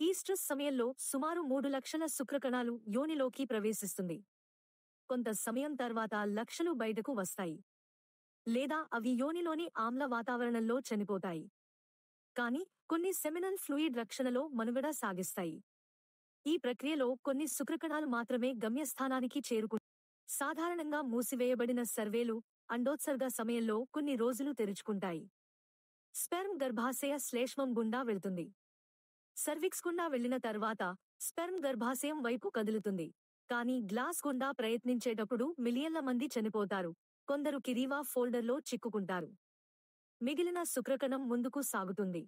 ఈ స్ట్రెస్ సమయంలో సుమారు మూడు లక్షల శుక్రకణాలు యోనిలోకి ప్రవేశిస్తుంది కొంత సమయం తర్వాత లక్షలు బయటకు వస్తాయి లేదా అవి యోనిలోని ఆమ్ల వాతావరణంలో చనిపోతాయి కానీ కొన్ని సెమినల్ ఫ్లూయిడ్ రక్షణలో మనుగడ సాగిస్తాయి ఈ ప్రక్రియలో కొన్ని శుక్రకణాలు మాత్రమే గమ్యస్థానానికి చేరుకు సాధారణంగా మూసివేయబడిన సర్వేలు అండోత్సర్గ సమయంలో కొన్ని రోజులు తెరుచుకుంటాయి స్పెర్మ్ గర్భాశయ శ్లేష్మం గుండా వెళ్తుంది సర్విక్స్ గుండా వెళ్లిన తర్వాత స్పెర్మ్ గర్భాశయం వైపు కదులుతుంది కానీ గ్లాస్ గుండా ప్రయత్నించేటప్పుడు మిలియన్ల మంది చనిపోతారు కొందరు కిరీవా ఫోల్డర్లో చిక్కుకుంటారు మిగిలిన శుక్రకణం ముందుకు సాగుతుంది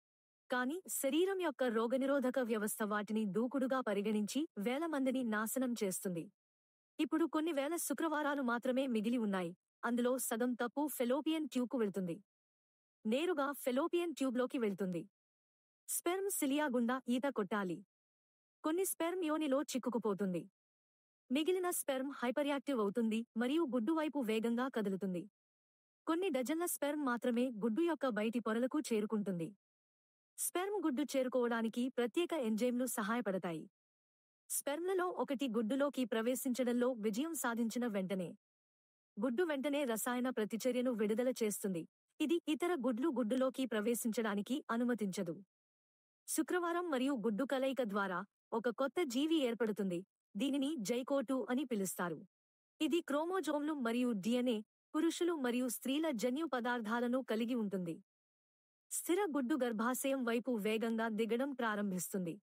కాని శరీరం యొక్క రోగనిరోధక వ్యవస్థ వాటిని దూకుడుగా పరిగణించి వేల మందిని నాశనం చేస్తుంది ఇప్పుడు కొన్ని వేల శుక్రవారాలు మాత్రమే మిగిలి ఉన్నాయి అందులో సగం తప్పు ఫెలోపియన్ ట్యూబ్కు వెళ్తుంది నేరుగా ఫెలోపియన్ ట్యూబ్లోకి వెళ్తుంది స్పెర్మ్ సిలియా గుండా ఈత కొట్టాలి కొన్ని స్పెర్మ్ యోనిలో చిక్కుకుపోతుంది మిగిలిన స్పెర్మ్ హైపర్యాక్టివ్ అవుతుంది మరియు గుడ్డు వైపు వేగంగా కదులుతుంది కొన్ని డజన్ల స్పెర్మ్ మాత్రమే గుడ్డు యొక్క బయటి పొరలకు చేరుకుంటుంది స్పెర్మ్ గుడ్డు చేరుకోవడానికి ప్రత్యేక ఎంజైమ్లు సహాయపడతాయి స్పెర్మ్లలో ఒకటి గుడ్డులోకి ప్రవేశించడంలో విజయం సాధించిన వెంటనే గుడ్డు వెంటనే రసాయన ప్రతిచర్యను విడుదల చేస్తుంది ఇది ఇతర గుడ్లు గుడ్డులోకి ప్రవేశించడానికి అనుమతించదు శుక్రవారం మరియు గుడ్డు కలయిక ద్వారా ఒక కొత్త జీవి ఏర్పడుతుంది దీనిని జైకోటు అని పిలుస్తారు ఇది క్రోమోజోమ్లు మరియు డిఎన్ఏ పురుషులు మరియు స్త్రీల జన్యు పదార్థాలను కలిగి ఉంటుంది స్థిర గుడ్డు గర్భాశయం వైపు వేగంగా దిగడం ప్రారంభిస్తుంది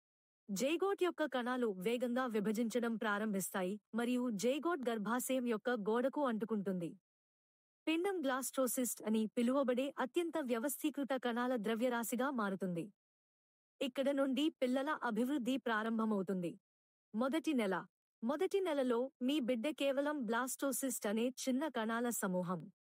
జైగోట్ యొక్క కణాలు వేగంగా విభజించడం ప్రారంభిస్తాయి మరియు జైగోట్ గర్భాశయం యొక్క గోడకు అంటుకుంటుంది పిండం గ్లాస్ట్రోసిస్ట్ అని పిలువబడే అత్యంత వ్యవస్థీకృత కణాల ద్రవ్యరాశిగా మారుతుంది ఇక్కడ నుండి పిల్లల అభివృద్ధి ప్రారంభమవుతుంది మొదటి నెల మొదటి నెలలో మీ బిడ్డ కేవలం బ్లాస్టోసిస్ట్ అనే చిన్న కణాల సమూహం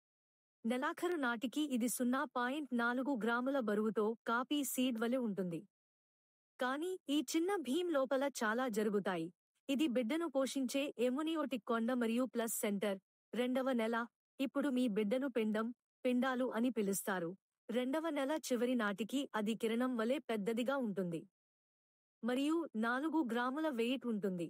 నెలాఖరు నాటికి ఇది సున్నా పాయింట్ నాలుగు గ్రాముల బరువుతో కాపీ సీడ్ వలె ఉంటుంది కానీ ఈ చిన్న భీమ్ లోపల చాలా జరుగుతాయి ఇది బిడ్డను పోషించే ఎమునియోటిక్ కొండ మరియు ప్లస్ సెంటర్ రెండవ నెల ఇప్పుడు మీ బిడ్డను పిండం పిండాలు అని పిలుస్తారు రెండవ నెల చివరి నాటికి అది కిరణం వలె పెద్దదిగా ఉంటుంది మరియు నాలుగు గ్రాముల వెయిట్ ఉంటుంది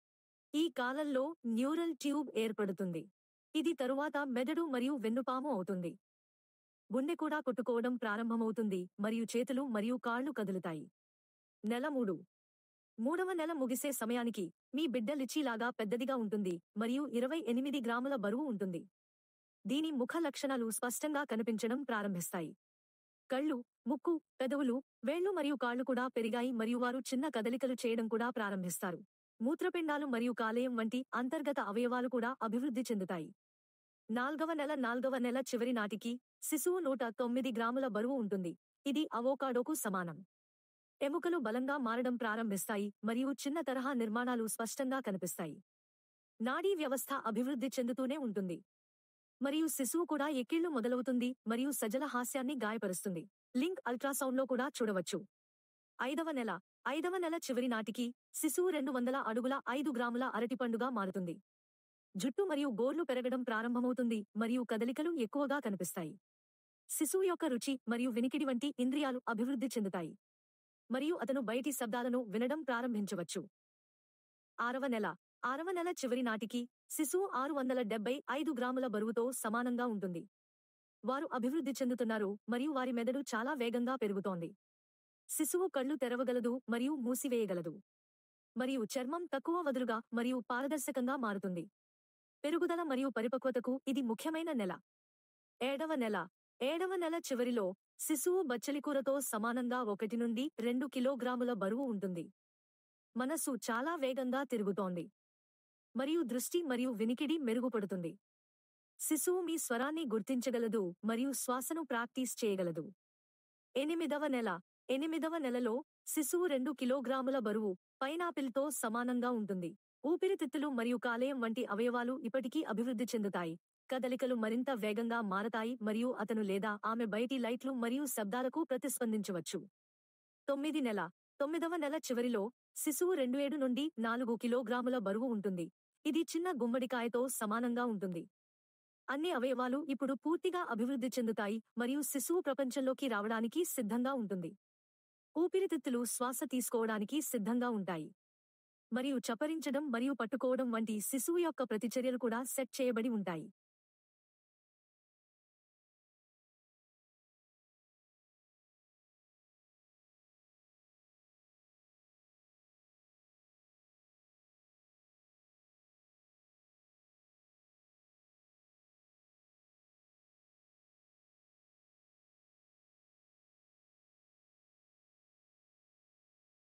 ఈ కాలంలో న్యూరల్ ట్యూబ్ ఏర్పడుతుంది ఇది తరువాత మెదడు మరియు వెన్నుపాము అవుతుంది గుండె కూడా కొట్టుకోవడం ప్రారంభమవుతుంది మరియు చేతులు మరియు కాళ్లు కదులుతాయి నెల మూడు మూడవ నెల ముగిసే సమయానికి మీ బిడ్డ లిచీలాగా పెద్దదిగా ఉంటుంది మరియు ఇరవై ఎనిమిది గ్రాముల బరువు ఉంటుంది దీని ముఖ లక్షణాలు స్పష్టంగా కనిపించడం ప్రారంభిస్తాయి కళ్ళు ముక్కు పెదవులు వేళ్లు మరియు కాళ్లు కూడా పెరిగాయి మరియు వారు చిన్న కదలికలు చేయడం కూడా ప్రారంభిస్తారు మూత్రపిండాలు మరియు కాలేయం వంటి అంతర్గత అవయవాలు కూడా అభివృద్ధి చెందుతాయి నాల్గవ నెల నాల్గవ నెల చివరి నాటికి శిశువు నూట తొమ్మిది గ్రాముల బరువు ఉంటుంది ఇది అవోకాడోకు సమానం ఎముకలు బలంగా మారడం ప్రారంభిస్తాయి మరియు చిన్న తరహా నిర్మాణాలు స్పష్టంగా కనిపిస్తాయి నాడీ వ్యవస్థ అభివృద్ధి చెందుతూనే ఉంటుంది మరియు శిశువు కూడా ఎక్కిళ్లు మొదలవుతుంది మరియు సజల హాస్యాన్ని గాయపరుస్తుంది లింక్ అల్ట్రాసౌండ్లో కూడా చూడవచ్చు ఐదవ నెల ఐదవ నెల చివరి నాటికి శిశువు రెండు వందల అడుగుల ఐదు గ్రాముల అరటిపండుగా మారుతుంది జుట్టు మరియు గోర్లు పెరగడం ప్రారంభమవుతుంది మరియు కదలికలు ఎక్కువగా కనిపిస్తాయి శిశువు యొక్క రుచి మరియు వినికిడి వంటి ఇంద్రియాలు అభివృద్ధి చెందుతాయి మరియు అతను బయటి శబ్దాలను వినడం ప్రారంభించవచ్చు ఆరవ నెల ఆరవ నెల చివరి నాటికి శిశువు ఆరు వందల డెబ్బై ఐదు గ్రాముల బరువుతో సమానంగా ఉంటుంది వారు అభివృద్ధి చెందుతున్నారు మరియు వారి మెదడు చాలా వేగంగా పెరుగుతోంది శిశువు కళ్ళు తెరవగలదు మరియు మూసివేయగలదు మరియు చర్మం తక్కువ వదులుగా మరియు పారదర్శకంగా మారుతుంది పెరుగుదల మరియు పరిపక్వతకు ఇది ముఖ్యమైన నెల ఏడవ నెల ఏడవ నెల చివరిలో శిశువు బచ్చలికూరతో సమానంగా ఒకటి నుండి రెండు కిలోగ్రాముల బరువు ఉంటుంది మనస్సు చాలా వేగంగా తిరుగుతోంది మరియు దృష్టి మరియు వినికిడి మెరుగుపడుతుంది శిశువు మీ స్వరాన్ని గుర్తించగలదు మరియు శ్వాసను ప్రాక్టీస్ చేయగలదు ఎనిమిదవ నెల ఎనిమిదవ నెలలో శిశువు రెండు కిలోగ్రాముల బరువు పైనాపిల్తో సమానంగా ఉంటుంది ఊపిరితిత్తులు మరియు కాలేయం వంటి అవయవాలు ఇప్పటికీ అభివృద్ధి చెందుతాయి కదలికలు మరింత వేగంగా మారతాయి మరియు అతను లేదా ఆమె బయటి లైట్లు మరియు శబ్దాలకు ప్రతిస్పందించవచ్చు తొమ్మిది నెల తొమ్మిదవ నెల చివరిలో శిశువు రెండు ఏడు నుండి నాలుగు కిలోగ్రాముల బరువు ఉంటుంది ఇది చిన్న గుమ్మడికాయతో సమానంగా ఉంటుంది అన్ని అవయవాలు ఇప్పుడు పూర్తిగా అభివృద్ధి చెందుతాయి మరియు శిశువు ప్రపంచంలోకి రావడానికి సిద్ధంగా ఉంటుంది ఊపిరితిత్తులు శ్వాస తీసుకోవడానికి సిద్ధంగా ఉంటాయి మరియు చపరించడం మరియు పట్టుకోవడం వంటి శిశువు యొక్క ప్రతిచర్యలు కూడా సెట్ చేయబడి ఉంటాయి